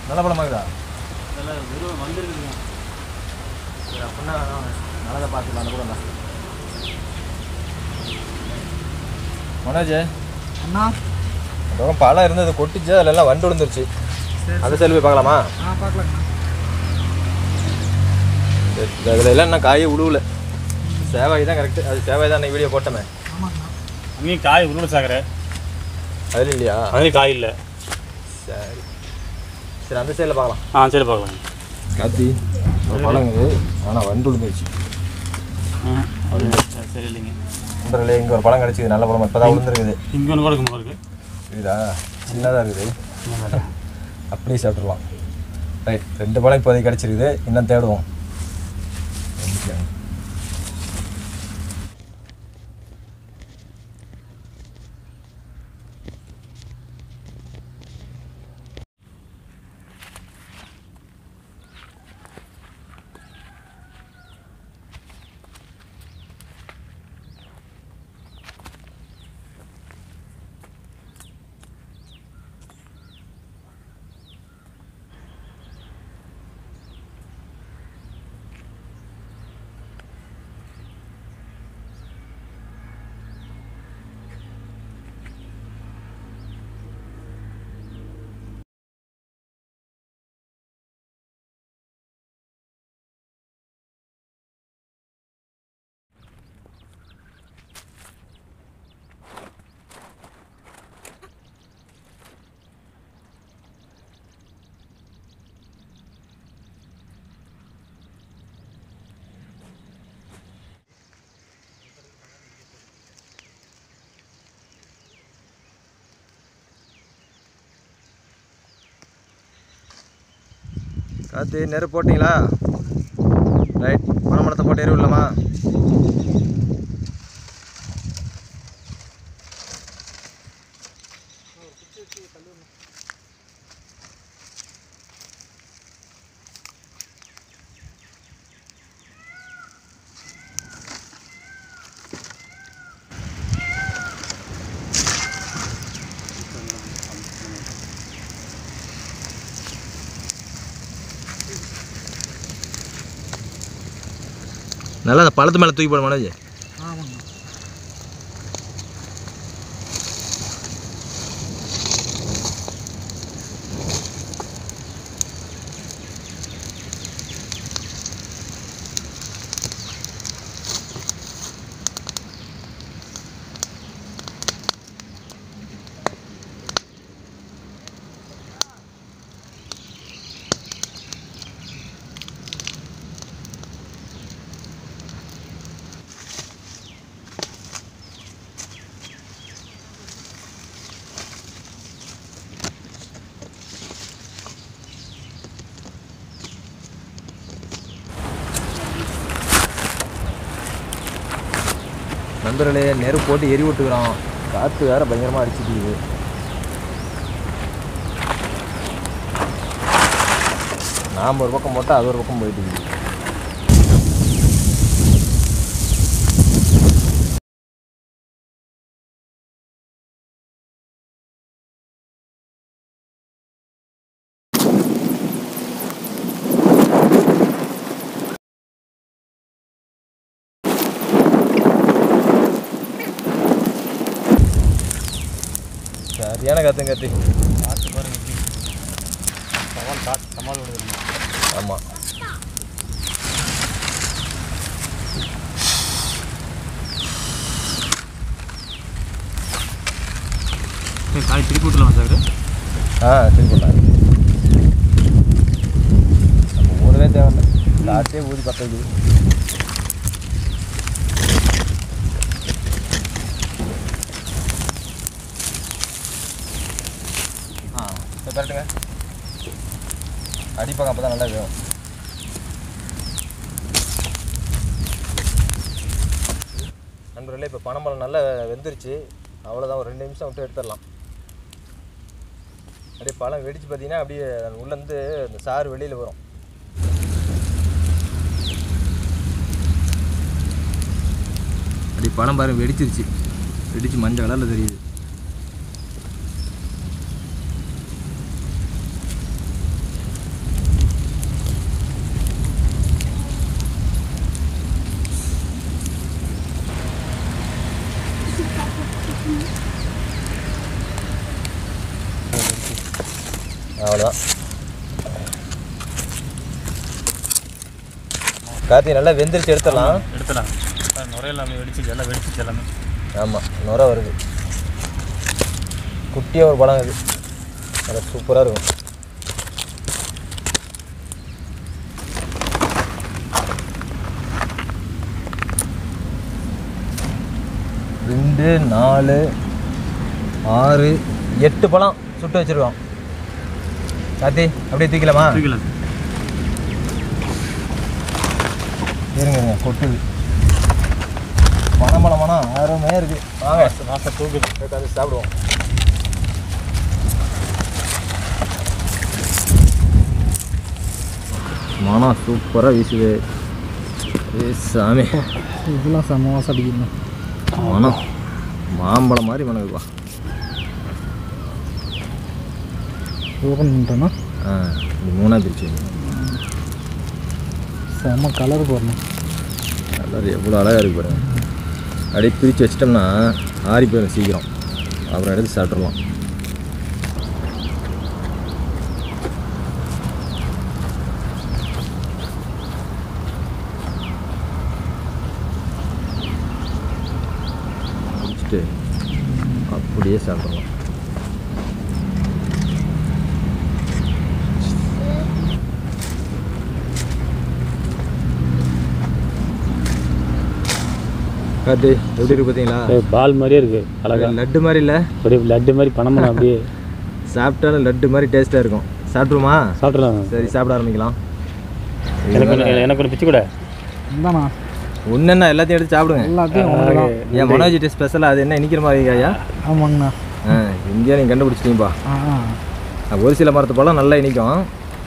நல்ல பழமாக்குதா அதெல்லாம் வெறும் வந்துருக்குதுங்க சரி அப்படின்னா நல்லதை பார்த்துக்கலாம் அந்த கூட மனோஜ் அண்ணா அந்த பக்கம் பழம் இருந்தது கொட்டிச்சு அதுல எல்லாம் வண்டு விழுந்துருச்சு சரி அந்த செல்வி பார்க்கலாமா ஆ பார்க்கலாங்கண்ணா சரி, இந்த இதுல எல்லாம் இன்னும் காயே உழுவல சேவாய் தான் கரெக்ட் அது சேவாய் தான் வீடியோ போட்டோமே ஆமாங்கண்ணா அங்கேயும் காய் உருளை சாக்கரை அதுல இல்லையா அதுலேயும் காய் இல்லை சரி சரி அந்த சைடில் பார்க்கலாம் ஆ சரி பார்க்கலாம் காத்தி ஒரு பழம் இருக்குது ஆனால் வண்டு விழுந்துருச்சு சரி சரி இல்லைங்க ஒன்றரை இங்கே ஒரு பழம் கிடச்சிது நல்ல பழம் இப்போ தான் விழுந்துருக்குது இங்கே ஒன்று கூட இருக்கு போல இருக்கு இதுதா சின்னதாக இருக்குது அப்படியே சாப்பிட்றலாம் ரைட் ரெண்டு பழம் இப்போதைக்கு கிடச்சிருக்குது இன்னும் தேடுவோம் காத்து நெருப்பு போட்டிங்களா ரைட் பனமரத்தை போட்டு எரிவு இல்லாமா நல்லா அந்த பழத்து மேலே தூக்கி போட மனோஜ் ஆமாங்கண்ணா நண்பர்களே நெருப்பு போட்டு எரி விட்டுக்கிறோம் காற்று வேற பயங்கரமாக அடிச்சுட்டு நாம் ஒரு பக்கம் போட்டால் அது ஒரு பக்கம் போயிட்டு இருக்குது சரியான காத்துங்க கத்தி காற்று பாருங்க எப்படி சவால் காற்று சவால் விடுது ஆமாம் காய் திருப்பி விட்டுலாம் சார் ஆ திருப்பூர்லாம் நம்ம ஊரவே தேவையில்ல காற்றே ஊதி பற்ற வைக்குது ஆ இப்போ கரெக்டுங்க அடிப்பாங்க அப்போ தான் நல்லா வேகும் நண்பர்களே இப்போ பனைமரம் நல்லா வெந்துருச்சு அவ்வளோதான் ஒரு ரெண்டு நிமிஷம் விட்டு எடுத்துடலாம் அப்படியே பழம் வெடிச்சு பார்த்தீங்கன்னா அப்படியே உள்ளேருந்து அந்த சாறு வெளியில் வரும் அப்படி பழம் பாருங்க வெடிச்சிருச்சு வெடிச்சு மஞ்சள் கலரில் தெரியுது அவ்வளோதான் கார்த்தி நல்லா வெந்திரிச்சு எடுத்துடலாம் எடுத்துலாம் சார் நுரை எல்லாமே வெடிச்சிச்சு எல்லாம் வெடிச்சிச்சு எல்லாமே ஆமாம் நுர வருது குட்டியாக ஒரு படம் இது நல்லா சூப்பராக இருக்கும் ரெண்டு நாலு ஆறு எட்டு பழம் சுட்டு வச்சிருக்கோம் கார்த்தி அப்படியே தூக்கலாமா தூக்கலாம் இருங்க இருங்க கொட்டுது பணம் பணம் பணம் அருமையாக இருக்குது வாங்க வாசம் தூக்குது உட்காந்து சாப்பிடுவோம் மனம் சூப்பராக வீசுது ஏ சாமி இதெல்லாம் செம்ம வாசம் அடிக்கணும் மனம் மாம்பழம் மாதிரி மனக்குப்பா ஓப்பன் பண்ணிட்டோன்னா ஆ இது மூணாக பிரிச்சு வைங்க. செம்ம கலர் போடணும் கலர் எவ்வளோ அழகாக இருக்கு பாருங்க அப்படியே பிரித்து வச்சிட்டோம்னா ஆறி போயிடும் சீக்கிரம் அப்புறம் எடுத்து சாப்பிட்றலாம் முடிச்சுட்டு அப்படியே சாப்பிட்றலாம் காட்டு எப்படி இருக்கு பார்த்தீங்களா பால் மாதிரியே இருக்கு அழகா லட்டு மாதிரி இல்லை அப்படியே லட்டு மாதிரி பணம் அப்படியே சாப்பிட்டாலும் லட்டு மாதிரி டேஸ்ட்டாக இருக்கும் சாப்பிட்ருமா சாப்பிட்றலாம் சரி சாப்பிட ஆரம்பிக்கலாம் எனக்கு ஒன்று எனக்கு ஒன்று பிச்சு கூட இந்தாண்ணா ஒன்றுன்னா எல்லாத்தையும் எடுத்து சாப்பிடுங்க எல்லாத்தையும் ஒன்று தான் ஏன் மனோஜிட்டு ஸ்பெஷலாக அது என்ன நிற்கிற மாதிரி ஐயா ஆமாங்கண்ணா ஆ இந்தியா நீங்கள் கண்டுபிடிச்சிட்டீங்கப்பா ஆ ஒரு சில மரத்து பழம் நல்லா இனிக்கும்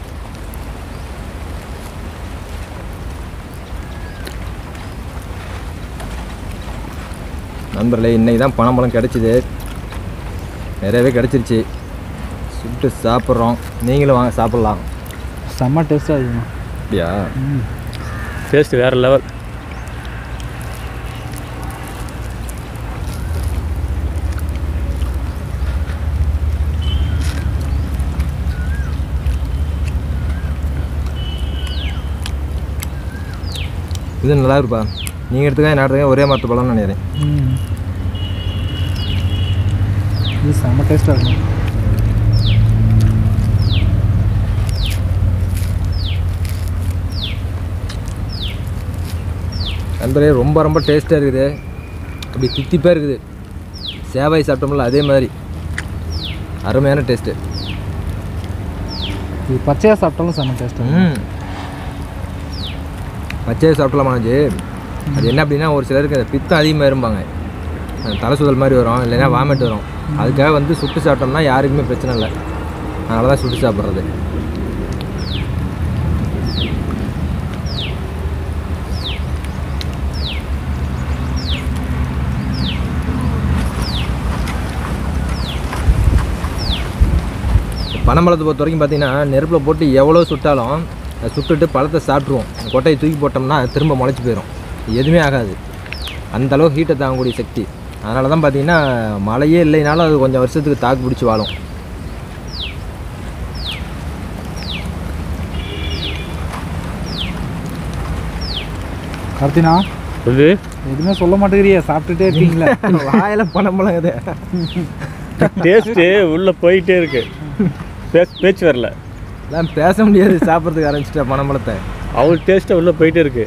நண்பர்களே இன்னைக்கு தான் பனம்பழம் கிடச்சிது நிறையவே கிடச்சிருச்சு சுட்டு சாப்பிட்றோம் நீங்களும் வாங்க சாப்பிட்லாம் செம்ம டேஸ்ட்டாக இருக்குண்ணா அப்படியா ம் டேஸ்ட் வேற லெவல் இது நல்லா இருப்பா நீங்கள் எடுத்துக்க நான் எடுத்துக்க ஒரே மரத்து பழம்னு நினைக்கிறேன் ம் இது செம்ம டேஸ்ட்டாக இருக்கும் நண்பரே ரொம்ப ரொம்ப டேஸ்ட்டாக இருக்குது அப்படி தித்திப்பாக இருக்குது சேவாய் சாப்பிட்டோம்ல அதே மாதிரி அருமையான டேஸ்ட்டு இது பச்சையாக சாப்பிட்டாலும் செம்ம டேஸ்ட்டாக ம் பச்சையை சாப்பிடலாமாச்சு அது என்ன அப்படின்னா ஒரு சிலருக்கு அந்த பித்தம் அதிகமாக இருப்பாங்க அந்த தலை சுதல் மாதிரி வரும் இல்லைன்னா வாமிட் வரும் அதுக்காக வந்து சுட்டு சாப்பிட்டோம்னா யாருக்குமே பிரச்சனை இல்லை அதனால தான் சுட்டு சாப்பிட்றது பனம்பழத்தை பொறுத்த வரைக்கும் பார்த்தீங்கன்னா நெருப்பில் போட்டு எவ்வளோ சுட்டாலும் அதை சுட்டுட்டு பழத்தை சாப்பிட்ருவோம் அந்த கொட்டையை தூக்கி போட்டோம்னா அது திரும்ப முளைச்சி போயிடும் எதுவுமே ஆகாது அந்த அளவு ஹீட்டை தாங்கக்கூடிய சக்தி அதனால தான் பார்த்தீங்கன்னா மழையே இல்லைனாலும் அது கொஞ்சம் வருஷத்துக்கு தாக்கு பிடிச்சி வாழும் கார்த்தினா இது எதுவுமே சொல்ல மாட்டேங்கிறியே சாப்பிட்டுட்டே இருக்கீங்களே வாயில பனம்பழம் இது டேஸ்ட்டு உள்ளே போயிட்டே இருக்கு பேச பேச்சு வரல எல்லாம் பேச முடியாது சாப்பிட்றதுக்கு ஆரம்பிச்சிட்டா பனம்பழத்தை அவ்வளோ டேஸ்ட்டாக உள்ளே போயிட்டே இருக்கு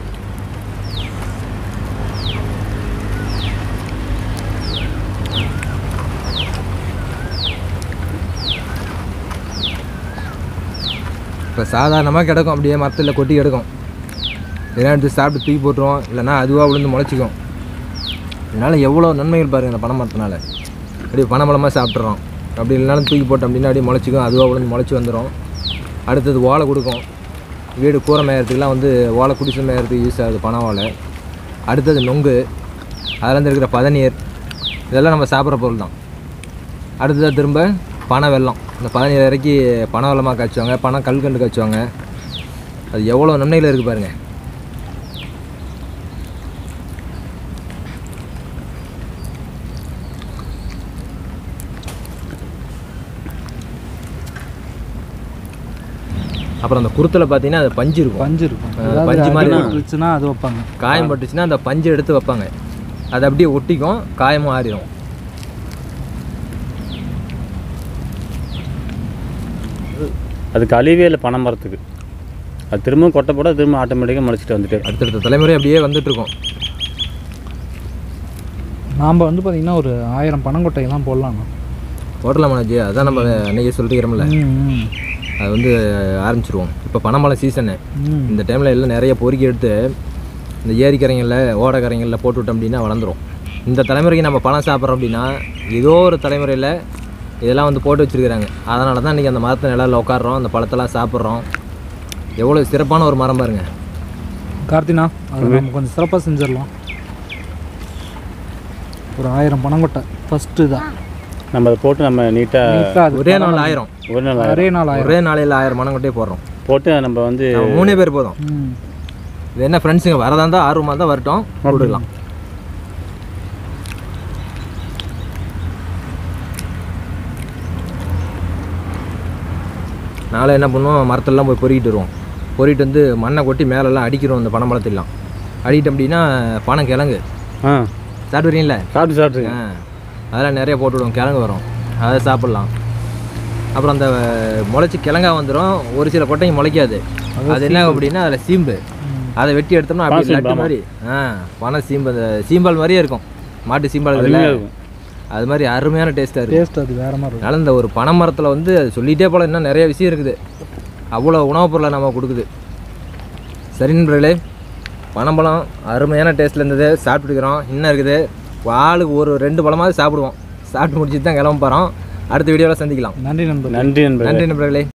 இப்போ சாதாரணமாக கிடக்கும் அப்படியே மரத்தில் கொட்டி கிடக்கும் இதெல்லாம் எடுத்து சாப்பிட்டு தூக்கி போட்டுருவோம் இல்லைன்னா அதுவாக விழுந்து முளைச்சிக்கும் இதனால் எவ்வளோ நன்மைகள் பாருங்கள் இந்த பனை மரத்தினால அப்படியே பனைமரமாக சாப்பிட்றோம் அப்படி இல்லைனாலும் தூக்கி போட்டோம் அப்படின்னா அப்படியே முளைச்சிக்கும் அதுவாக விழுந்து முளைச்சி வந்துடும் அடுத்தது ஓலை கொடுக்கும் வீடு கூரை மேயறதுக்குலாம் வந்து ஓலை குடிசை மேயறதுக்கு யூஸ் ஆகுது பனை ஓலை அடுத்தது நொங்கு அதுலேருந்து இருக்கிற பதநீர் இதெல்லாம் நம்ம சாப்பிட்ற பொருள் தான் அடுத்ததாக திரும்ப பனை வெல்லம் இந்த பதநீர் இறக்கி பனை வெள்ளமாக காய்ச்சுவாங்க பனை கல்கண்டு காய்ச்சுவாங்க அது எவ்வளோ நன்மைகள் இருக்குது பாருங்கள் அப்புறம் அந்த குருத்தில் பார்த்தீங்கன்னா அது பஞ்சு இருக்கும் பஞ்சு இருக்கும் ஆ, ஏதாவது பஞ்சு மாதிரி அடி இருக்கும். பட்டுருச்சுன்னா அது வைப்பாங்க காயம் பட்டுச்சுன்னா அந்த பஞ்சு எடுத்து வைப்பாங்க அது அப்படியே ஒட்டிக்கும் காயமும் ஆறிடும் அதுக்கு அழிவே இல்லை பனை மரத்துக்கு அது திரும்பவும் கொட்டை போட திரும்ப ஆட்டோமேட்டிக்காக முளைச்சிட்டு வந்துட்டு அடுத்தடுத்த தலைமுறை அப்படியே வந்துட்டு இருக்கோம் நாம் வந்து பார்த்திங்கன்னா ஒரு ஆயிரம் பனங்கொட்டையெல்லாம் போடலாம்ண்ணா போட்டலாம் மனோஜி அதான் நம்ம அன்னைக்கு சொல்லிக்கிறோம்ல ம் ம் அது வந்து ஆரம்பிச்சிருவோம் இப்போ பனமழை சீசனு ம் இந்த டைமில் எல்லாம் நிறைய பொறுக்கி எடுத்து இந்த ஏரிக்கரைங்களில் ஓடக்கரைங்களில் போட்டு விட்டோம் அப்படின்னா வளர்ந்துரும் இந்த தலைமுறைக்கு நம்ம பழம் சாப்பிட்றோம் அப்படின்னா ஏதோ ஒரு தலைமுறையில் இதெல்லாம் வந்து போட்டு வச்சுருக்கிறாங்க அதனால தான் இன்றைக்கி அந்த மரத்து நிழலில் உட்காடுறோம் அந்த பழத்தெல்லாம் சாப்பிட்றோம் எவ்வளோ சிறப்பான ஒரு மரம் பாருங்க கார்த்தினா அதை நம்ம கொஞ்சம் சிறப்பாக செஞ்சிடலாம் ஒரு ஆயிரம் பனங்கொட்டை ஃபஸ்ட்டு தான் நம்ம அதை போட்டு நம்ம நீட்டாக நீட்டாக அது ஒரே நாள் ஆயிரம் ஒரு நாள் ஒரே நாள் ஆயிரம் ஒரே நாளையில் ஆயிரம் மரம் கொண்டே போடுறோம் போட்டு நம்ம வந்து நம்ம மூணே பேர் போதும் ம் இது என்ன ஃப்ரெண்ட்ஸுங்க வரதா இருந்தால் ஆர்வமாக தான் வரட்டும் கொடுக்கலாம் நாளை என்ன பண்ணுவோம் மரத்தெல்லாம் போய் பொறுக்கிட்டு வருவோம் பொறிக்கிட்டு வந்து மண்ணை கொட்டி மேலெல்லாம் அடிக்கிறோம் இந்த பனம்பழத்தெல்லாம் அடிக்கிட்டோம் அப்படின்னா பனம் கிழங்கு ஆ சாப்பிடுறீங்களா சாப்பிட்டு சாப்பிட்ருங்க ஆ அதெல்லாம் நிறைய போட்டுவிடுவோம் கிழங்கு வரும் அதை சாப்பிட்லாம் அப்புறம் அந்த முளைச்சி கிழங்கா வந்துடும் ஒரு சில கொட்டைங்க முளைக்காது அது என்ன அப்படின்னா அதில் சீம்பு அதை வெட்டி எடுத்தோம்னா அப்படி பனை லட்டு சீம்பு, மாதிரி ஆ பனை சீம்பு அந்த சீம்பால் மாதிரியே இருக்கும் மாட்டு சீம்பால் இருக்குல்ல அருமையாக இருக்கும் அது மாதிரி அருமையான டேஸ்ட்டாக இருக்கும் டேஸ்ட் அது வேறு மாதிரி இருக்கும் அதனால் இந்த ஒரு பனை மரத்தில் வந்து அது சொல்லிகிட்டே போல இன்னும் நிறைய விஷயம் இருக்குது அவ்வளோ உணவுப் பொருளை நம்ம கொடுக்குது சரி நண்பர்களே பனம்பழம் அருமையான டேஸ்ட்டில் இருந்தது சாப்பிட்டுக்கிறோம் இன்னும் இருக்குது ஆளுக்கு ஒரு ரெண்டு பழமாவது சாப்பிடுவோம் சாப்பிட்டு முடிச்சுட்டு தான் கிளம்ப போகிறோம் அடுத்த வீடியோவில் சந்திக்கலாம் நன்றி நண்பர் நன்றி நண்பர்களே நன்றி நண்பர்களே